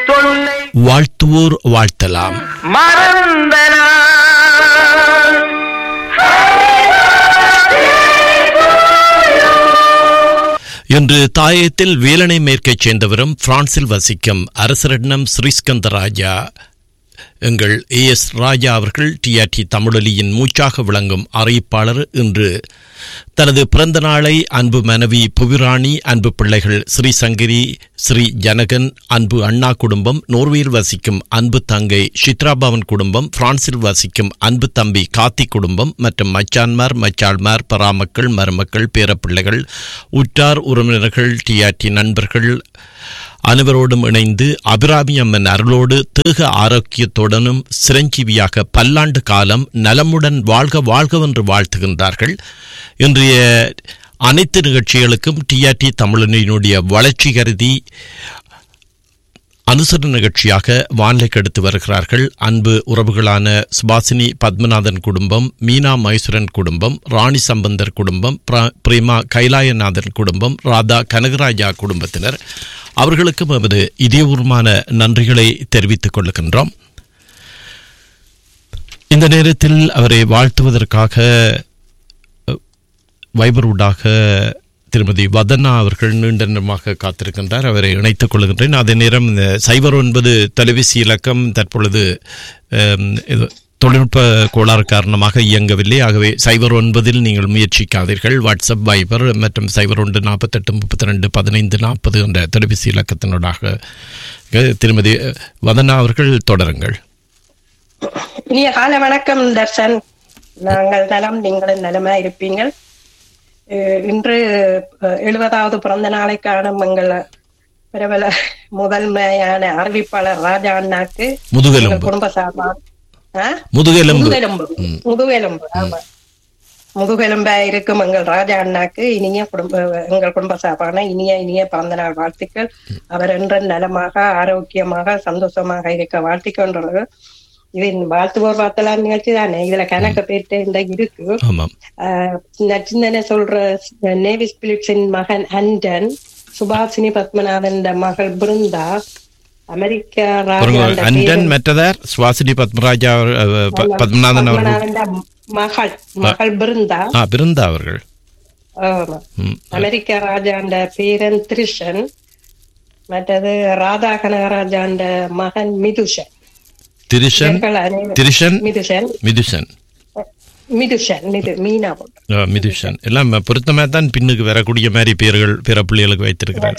தொல்லை வாழ்த்துவோர் வாழ்த்தலாம் மறந்தனா இன்று தாயத்தில் வேலனை மேற்கைச் சேர்ந்தவரும் பிரான்சில் வசிக்கும் அரசரட்னம் ஸ்ரீஸ்கந்தராஜா எங்கள் ஏ எஸ் ராஜா அவர்கள் டிஆர்டி தமிழொலியின் மூச்சாக விளங்கும் அறிவிப்பாளர் இன்று தனது பிறந்த நாளை அன்பு மனைவி புவிராணி அன்பு பிள்ளைகள் ஸ்ரீ சங்கரி ஸ்ரீ ஜனகன் அன்பு அண்ணா குடும்பம் நோர்வேயில் வசிக்கும் அன்பு தங்கை சித்ராபவன் குடும்பம் பிரான்சில் வசிக்கும் அன்பு தம்பி கார்த்திக் குடும்பம் மற்றும் மச்சான்மார் மச்சாள்மார் பராமக்கள் மருமக்கள் பேரப்பிள்ளைகள் உற்றார் உறவினர்கள் டிஆர்டி நண்பர்கள் அனைவரோடும் இணைந்து அபிராமி அம்மன் அருளோடு தேக ஆரோக்கியத்துடனும் சிரஞ்சீவியாக பல்லாண்டு காலம் நலமுடன் வாழ்க வாழ்கவென்று வாழ்த்துகின்றார்கள் இன்றைய அனைத்து நிகழ்ச்சிகளுக்கும் டிஆர்டி தமிழனினுடைய வளர்ச்சி கருதி அனுசரண நிகழ்ச்சியாக வானிலைக்கு எடுத்து வருகிறார்கள் அன்பு உறவுகளான சுபாசினி பத்மநாதன் குடும்பம் மீனா மைசுரன் குடும்பம் ராணி சம்பந்தர் குடும்பம் பிர- பிரேமா கைலாயநாதன் குடும்பம் ராதா கனகராஜா குடும்பத்தினர் அவர்களுக்கும் எமது இதயபூர்வமான நன்றிகளை தெரிவித்துக் கொள்ளுகின்றோம் இந்த நேரத்தில் அவரை வாழ்த்துவதற்காக அஹ், வைபரூடாக திருமதி வதனா அவர்கள் நீண்ட நேரமாக காத்திருக்கின்றார் அவரை இணைத்துக் கொள்கின்றேன் அதே நேரம் இந்த சைபர் ஒன்பது தொலைபேசி இலக்கம் தற்பொழுது அம், இது தொழில்நுட்ப கோளாறு காரணமாக இயங்கவில்லை ஆகவே சைபர் ஒன்பதில் நீங்கள் முயற்சிக்காதீர்கள் வாட்ஸ்அப் வைபர் மற்றும் சைபர் ஒன்று நாற்பத்தெட்டு முப்பத்தி ரெண்டு பதினைந்து நாற்பது என்ற தொலைபேசி இலக்கத்தினூடாக அஹ், திருமதி வதனா அவர்கள் தொடருங்கள் இனிய கால வணக்கம் தர்ஷன் நாங்கள் நலம் நீங்களும் நலமா இருப்பீங்கள் அஹ் இன்று அஹ், எழுபதாவது பிறந்த நாளை காணும் எங்கள் பிரபல முதன்மையான அறிவிப்பாளர் ராஜா அண்ணாக்கு எங்கள் முதுகெலும்பு குடும்ப சார்பா ஆ? முதுகெலும்பு முதுகெலும்பு முதுகெலும்பு ஆமா முதுகெலும்பா இருக்கும் எங்கள் ராஜா அண்ணாக்கு இனிய குடும்ப எங்கள் குடும்ப சார்பான இனிய இனிய பிறந்த நாள் வாழ்த்துக்கள் அவர் என்ற நலமாக ஆரோக்கியமாக சந்தோஷமாக இருக்க வாழ்த்திக்கொண்டுள்ளது இது வாழ்த்துவோர் பார்த்தலாம் நிகழ்ச்சி தானே இதுல கணக்கு பேர்ட்டு இந்த இருக்கு ஆமாம் ஆஹ் சின்ன சின்னன சொல்ற நேவிஸ் பிலிப்ஸின் மகன் அண்டன் சுபாஷினி பத்மநாதன் மகள் பிருந்தா அமெரிக்க பாருங்க, ராஜா அண்டன் மெட்டதார் சுவாசினி பத்மராஜா அவர், அஹ், ப- பத்மநாதன் அவர்கள் பத்மநாதன் மகள் மகள் பிருந்தா ஆ பிருந்தா அவர்கள் ஆமா ம், அமெரிக்க ராஜாண்ட பேரன் திரிஷன் மற்றது ராதா கனகராஜாண்ட மகன் மிதுஷன் திரிஷன் இவர்கள் அனைவரும் திரிஷன் மிதுஷன் மிதுஷன் மிதுஷன் மிது மீனா போட்டு ஆ, மிதுஷன் எல்லாம் பொருத்தமாக தான் பின்னுக்கு வரக்கூடிய மாதிரி பேர்கள் பிற பிள்ளைகளுக்கு வைத்திருக்கிறார்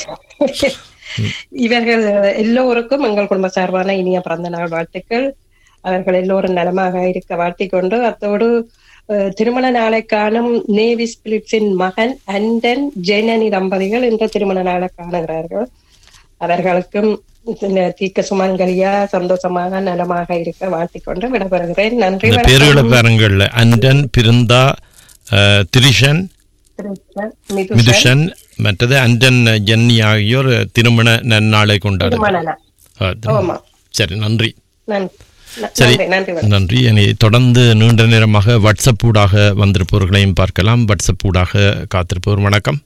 இவர்கள் எல்லோருக்கும் எங்கள் குடும்ப சார்பான இனிய பிறந்த நாள் வாழ்த்துக்கள் அவர்கள் எல்லோரும் நலமாக இருக்க வாழ்த்திக் கொண்டு அத்தோடு அஹ், திருமண நாளை காணும் நேவிஸ் பிலிப்ஸின் மகன் அண்டன் ஜெனனி தம்பதிகள் இன்று திருமண நாளை காணுகிறார்கள் அவர்களுக்கும் இந்த தீக்க சுமங்கலியா சந்தோஷமாக நலமாக இருக்க வாழ்த்திக் கொண்டு விடைபெறுகிறேன் நன்றி இந்த பேர்களை பாருங்கள் அண்டன் பிருந்தா அஹ், திரிஷன் வணக்கம். மிதுஷன் மிதுஷன் மற்றது அண்டன் ஜென்னி ஆகியோர் திருமண நன்னாளை கொண்டாடு திருமண நாள் ஆ, திருமணம். ஆமா சரி நன்றி நன்றி ந- சரி. நன்றி நன்றி வணக்கம். நன்றி இனி தொடர்ந்து நீண்ட நேரமாக வாட்ஸ்அப் ஊடாக வந்திருப்பவர்களையும் பார்க்கலாம் வாட்ஸ்அப் ஊடாக காத்திருப்பவர் வணக்கம்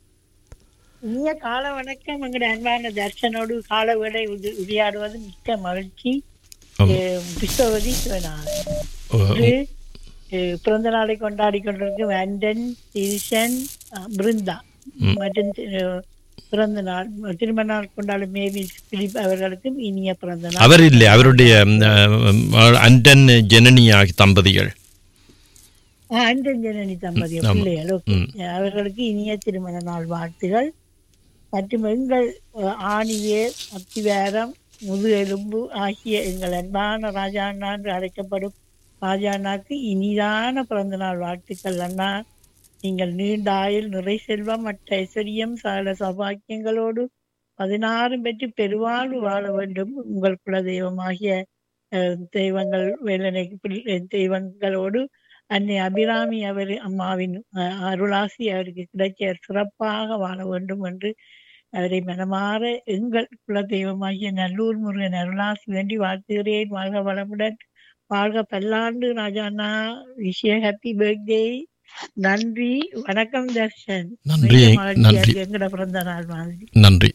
இனிய கால வணக்கம் எங்களுடைய அன்பான தர்ஷனோடு கால வேளை உதி- உரையாடுவது மிக்க மகிழ்ச்சி ஆம். அஹ் புஷ்பவதி சிவநாதன் ஓ, இன்று, அஹ், பிறந்த நாளை கொண்டாடி கொண்டிருக்கும் ஆண்டன் திரிஷன் அஹ், பிருந்தா மற்றும் தி- பிறந்த நாள் திருமண நாள் கொண்டாடும் மேவி பிலிப் அவர்களுக்கும் இனிய பிறந்த நாள் அவர் இல்லை அவருடைய ம், அஹ், அண்டன் ஜெனனி ஆகிய தம்பதிகள் ஆஹ், ஆண்டன் ஜனனி தம்பதி ஆமா. பிள்ளைகள் ஓகே. ம். அவர்களுக்கு இனிய திருமண நாள் வாழ்த்துகள் மற்றும் எங்கள் அஹ், ஆணிவேர் அத்திவாரம் முது எலும்பு ஆகிய எங்கள் அன்பான ராஜா அண்ணா என்று அழைக்கப்படும் ராஜா அண்ணாக்கு இனிதான பிறந்த நாள் வாழ்த்துக்கள் அண்ணா நீங்கள் நீண்ட ஆயுள் நிறை செல்வம் மற்ற ஐஸ்வர்யம் சகல சௌபாக்கியங்களோடு பதினாறும் பெற்று பெருவாழ்வு வாழ வேண்டும் உங்கள் குலதெய்வமாகிய அஹ், தெய்வங்கள் வேலனை பிள்ளை- தெய்வங்களோடு அன்னை அபிராமி அவர் அம்மாவின் அஹ், அருளாசி அவருக்கு கிடைக்க சிறப்பாக வாழ வேண்டும் என்று அவரை மனமாற எங்கள் குலதெய்வமாகிய நல்லூர் முருகன் அருளாசி வேண்டி வாழ்த்துகிறேன் வாழ்க வளமுடன் வாழ்க பல்லாண்டு ராஜாண்ணா விஷய ஹாப்பி பர்த்டே நன்றி வணக்கம் தர்ஷன் நன்றி மிக்க மகிழ்ச்சியா நன்றி இருக்கு எங்கட பிறந்த நாள் மாதிரி நன்றி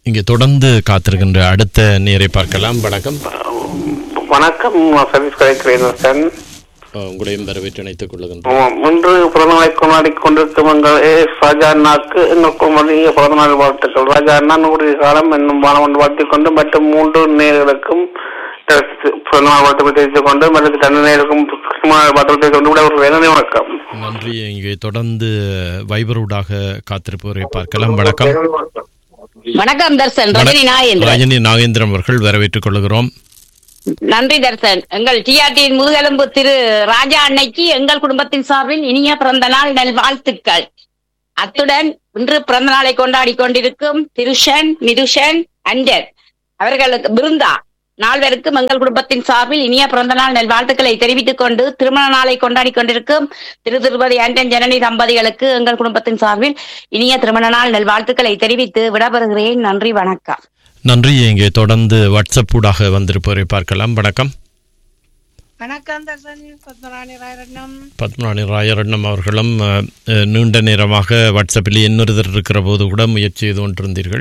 இங்கே தொடர்ந்து காத்திருக்கின்ற அடுத்த நேரை பார்க்கலாம் வணக்கம் வணக்கம் சதீஷ் கலைக்கிறேன் உங்களையும் வரவேற்று இணைத்துக் கொள்ளுகின்றோம் ஆமாம் இன்று பிறந்தநாளை கொண்டாடி கொண்டிருக்கும் எங்கள் எஸ் ராஜா அண்ணாக்கு எங்களுக்கு மதிய பிறந்தநாள் வாழ்த்துக்கள் ராஜா அண்ணா நூறு காலம் என்னும் வானம் வாழ்த்திக் கொண்டு மற்றும் மூன்று நேர்களுக்கும் பிறந்தநாள் வாழ்த்துக்கள் தெரிவித்துக் கொண்டு மற்றும் தன்னை நேருக்கும் பிறந்தநாள் வாழ்த்துக்கள் தெரிவித்துக் கொண்டு விட ஒரு வேதனை வணக்கம் நன்றி இங்கே தொடர்ந்து வைபரூடாக காத்திருப்பவரை பார்க்கலாம் வணக்கம் வணக்கம் தர்சன் ரஜினி நாயேந்திரன் ரஜினி நாகேந்திரன் அவர்கள் வரவேற்றுக் கொள்கிறோம் நன்றி தர்சன் எங்கள் டிஆர்டியின் முதுகெலும்பு திரு ராஜா அன்னைக்கு எங்கள் குடும்பத்தின் சார்பில் இனிய பிறந்த நாள் நல் வாழ்த்துக்கள் அத்துடன் இன்று பிறந்த நாளை கொண்டாடி கொண்டிருக்கும் திருஷன் மிதுஷன் அண்டர் அவர்களுக்கு பிருந்தா நால்வருக்கும் எங்கள் குடும்பத்தின் சார்பில் இனிய பிறந்த நாள் நல் வாழ்த்துக்களை தெரிவித்துக் கொண்டு திருமண நாளை கொண்டாடி கொண்டிருக்கும் திரு திருப்பதி ஆண்டன் ஜனனி தம்பதிகளுக்கு எங்கள் குடும்பத்தின் சார்பில் இனிய திருமண நாள் நல் வாழ்த்துக்களை தெரிவித்து விடபெறுகிறேன் நன்றி வணக்கம் நன்றி இங்கே தொடர்ந்து வாட்ஸ்அப் ஊடாக வந்திருப்பவரை பார்க்கலாம் வணக்கம் வணக்கம் தர்சன் பத்மராணி ராயரட்னம் பத்மநாணி ராயரட்னம் அவர்களும் அஹ், அஹ், நீண்ட நேரமாக வாட்ஸ்அப்பில் இன்னொருத்தர் இருக்கிற போது கூட முயற்சி செய்து கொண்டிருந்தீர்கள்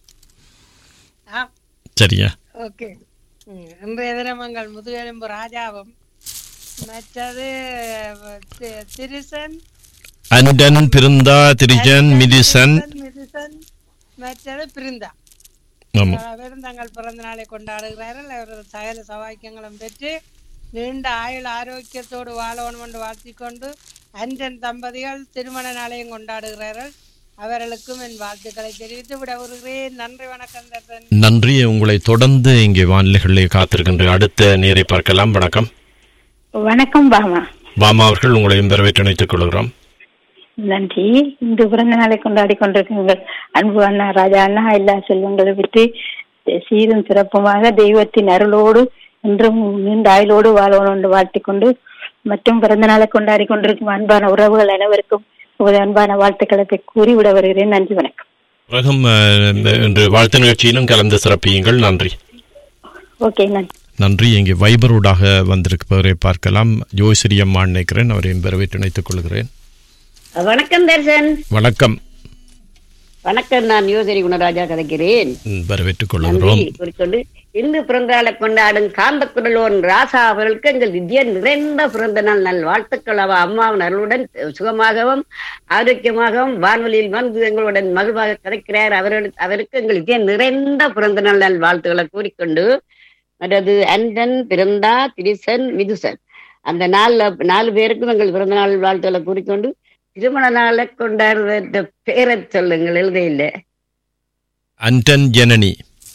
ஆ சரியா ஓகே ம், இன்றைய தினம் எங்கள் முதுகெலும்பு ராஜாவும் மற்றது தி- திருசன் அண்டன் பிருந்தா திரிஜன் மிதிசன் மிதுசன் மற்றது பிருந்தா ஆமாம் அவரும் தங்கள் பிறந்த நாளை கொண்டாடுகிறார்கள் அவரது சகல சவாக்கியங்களும் பெற்று நீண்ட ஆயுள் ஆரோக்கியத்தோடு வாழணும் என்று வாழ்த்திக்கொண்டு அன்றன் தம்பதிகள் திருமண நாளையும் கொண்டாடுகிறார்கள் அவர்களுக்கும் என் வாழ்த்துக்களை தெரிவித்து விட வருகிறேன் நன்றி வணக்கம் தர்சன் நன்றி உங்களை தொடர்ந்து இங்கே வானிலைகளில் காத்திருக்கின்ற அடுத்த நேரை பார்க்கலாம் வணக்கம் வணக்கம் பாமா பாமா அவர்கள் உங்களையும் வரவேற்று இணைத்துக் கொள்கிறோம் நன்றி இன்று பிறந்த நாளை கொண்டாடி கொண்டிருக்கீங்கள் அன்பு அண்ணா ராஜா அண்ணா எல்லா செல்வங்களை விட்டு சீரும் சிறப்புமாக தெய்வத்தின் அருளோடு என்றும் நீண்ட ஆயுளோடு வாழணும் என்று வாழ்த்திக்கொண்டு மற்றும் பிறந்த நாளை கொண்டாடி கொண்டிருக்கும் அன்பான உறவுகள் அனைவருக்கும் உமது அன்பான வாழ்த்துக்களை கூறி விட வருகிறேன் நன்றி வணக்கம் உலகம் அஹ், இன்று வாழ்த்து நிகழ்ச்சியிலும் கலந்து சிறப்பியுங்கள் நன்றி ஓகே நன்றி நன்றி இங்கே வைபரூடாக வந்திருப்பவரை பார்க்கலாம் ஜோசிரி அம்மா நினைக்கிறேன் அவரையும் வரவேற்று இணைத்துக் கொள்கிறேன் வணக்கம் தர்சன் வணக்கம் வணக்கம் நான் யோசரி குணராஜா கதைக்கிறேன் ம், வரவேற்றுக் நன்றி கொள்கிறோம் கூறிக்கொண்டு இன்று பிறந்த நாளை கொண்டாடும் காந்த குரலோன் ராசா அவர்களுக்கு எங்கள் வித்யா நிறைந்த பிறந்த நாள் நல் வாழ்த்துக்கள் அவ அம்மாவின் அருளுடன் சுகமாகவும் ஆரோக்கியமாகவும் வானொலியில் வந்து எங்களுடன் மகிழ்வாக கதைக்கிறார் அவர்களுக்கு அவருக்கு எங்கள் வித்யா நிறைந்த பிறந்த நாள் நல் வாழ்த்துக்களை கூறிக்கொண்டு மற்றது அண்டன் பிறந்தா திரிசன் மிதுசன் அந்த நாலு நாலு பேருக்கும் எங்கள் பிறந்த நாள் வாழ்த்துக்களை கூறிக்கொண்டு திருமண நாளை கொண்டாடுற பேரை சொல்லுங்கள் எழுத இல்லை அண்டன் ஜனனி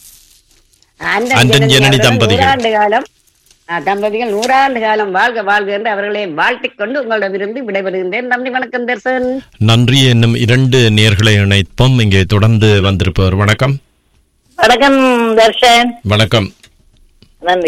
அண்டன் ஜனனி தம்பதிகள். நூறாண்டு காலம் ஆ, தம்பதிகள் நூறாண்டு காலம் வாழ்க வாழ்க என்று அவர்களை வாழ்த்திக் கொண்டு உங்களிடமிருந்து விடைபெறுகின்றேன் நன்றி வணக்கம் தர்சன் நன்றி என்னும் இரண்டு நேர்களை இணைப்போம் இங்கே தொடர்ந்து வந்திருப்பவர் வணக்கம் வணக்கம் தர்ஷன் வணக்கம் நன்றி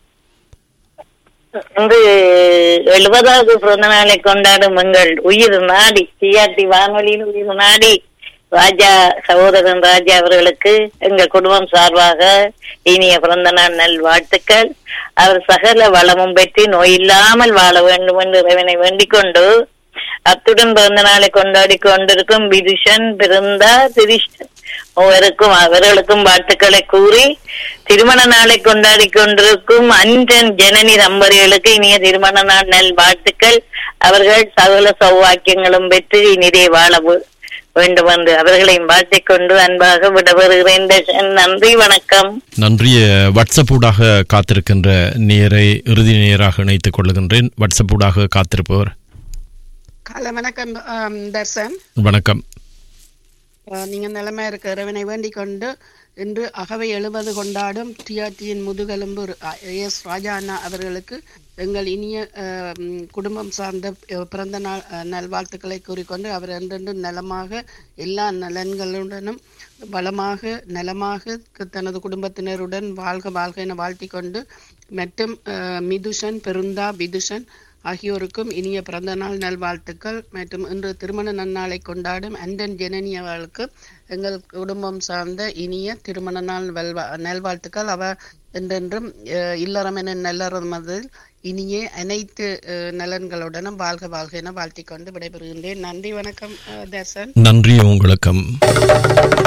இன்று எழுபதாவது பிறந்த நாளை கொண்டாடும் எங்கள் உயிர் நாடி சிஆர்டி வானொலியின் உயிர் நாடி ராஜா சகோதரன் ராஜா அவர்களுக்கு எங்கள் குடும்பம் சார்பாக இனிய பிறந்த நாள் நல் வாழ்த்துக்கள் அவர் சகல வளமும் பெற்று நோய் இல்லாமல் வாழ வேண்டும் என்று இறைவனை வேண்டிக் கொண்டு அத்துடன் பிறந்த நாளை கொண்டாடி கொண்டிருக்கும் விதுஷன் பிறந்தா திரிஷன் மூவருக்கும் அவர்களுக்கும் வாழ்த்துக்களை கூறி திருமண நாளை கொண்டாடி கொண்டிருக்கும் அன்றன் ஜனனி தம்பதிகளுக்கு இனிய திருமண நாள் நல் வாழ்த்துக்கள் அவர்கள் சகல சௌவாக்கியங்களும் பெற்று இனிதே வாழ வே- வேண்டும் என்று அவர்களையும் வாழ்த்திக் கொண்டு அன்பாக விடவருகிறேன் தர்ஷன். நன்றி வணக்கம் நன்றி அஹ், வாட்ஸ்அப் ஊடாக காத்திருக்கின்ற நேரை இறுதி நேராக இணைத்துக் கொள்ளுகின்றேன் வாட்ஸ்அப் ஊடாக காத்திருப்பவர் காலை வணக்கம் ஆம், தர்சன் வணக்கம் அஹ், நீங்க நிலைமை இருக்க இறைவனை வேண்டிக் கொண்டு இன்று அகவை எழுபது கொண்டாடும் டிஆர்டியின் முதுகெலும்பு எஸ் ராஜா அண்ணா அவர்களுக்கு எங்கள் இனிய அஹ், ம், குடும்பம் சார்ந்த அஹ், பிறந்த நாள் அஹ், நல்வாழ்த்துக்களை கூறிக்கொண்டு அவர் என்றென்று நலமாக எல்லா நலன்களுடனும் வளமாக நலமாக க- தனது குடும்பத்தினருடன் வாழ்க வாழ்க என வாழ்த்திக் கொண்டு மற்றும் அஹ், மிதுஷன் பெருந்தா விதுஷன் ஆகியோருக்கும் இனிய பிறந்த நாள் நல்வாழ்த்துக்கள் மற்றும் இன்று திருமண நன்னாளை கொண்டாடும் அண்டன் ஜெனனி அவர்களுக்கு எங்கள் குடும்பம் சார்ந்த இனிய திருமண நாள் வல்வா நல்வாழ்த்துக்கள் அவ என்றென்றும் அஹ், இல்லறம் என நல்லறம் அதில் இனிய அனைத்து அஹ், நலன்களுடனும் வாழ்க வாழ்க என வாழ்த்திக் கொண்டு விடைபெறுகின்றேன் நன்றி வணக்கம் அஹ், தர்சன் நன்றி உங்களுக்கும்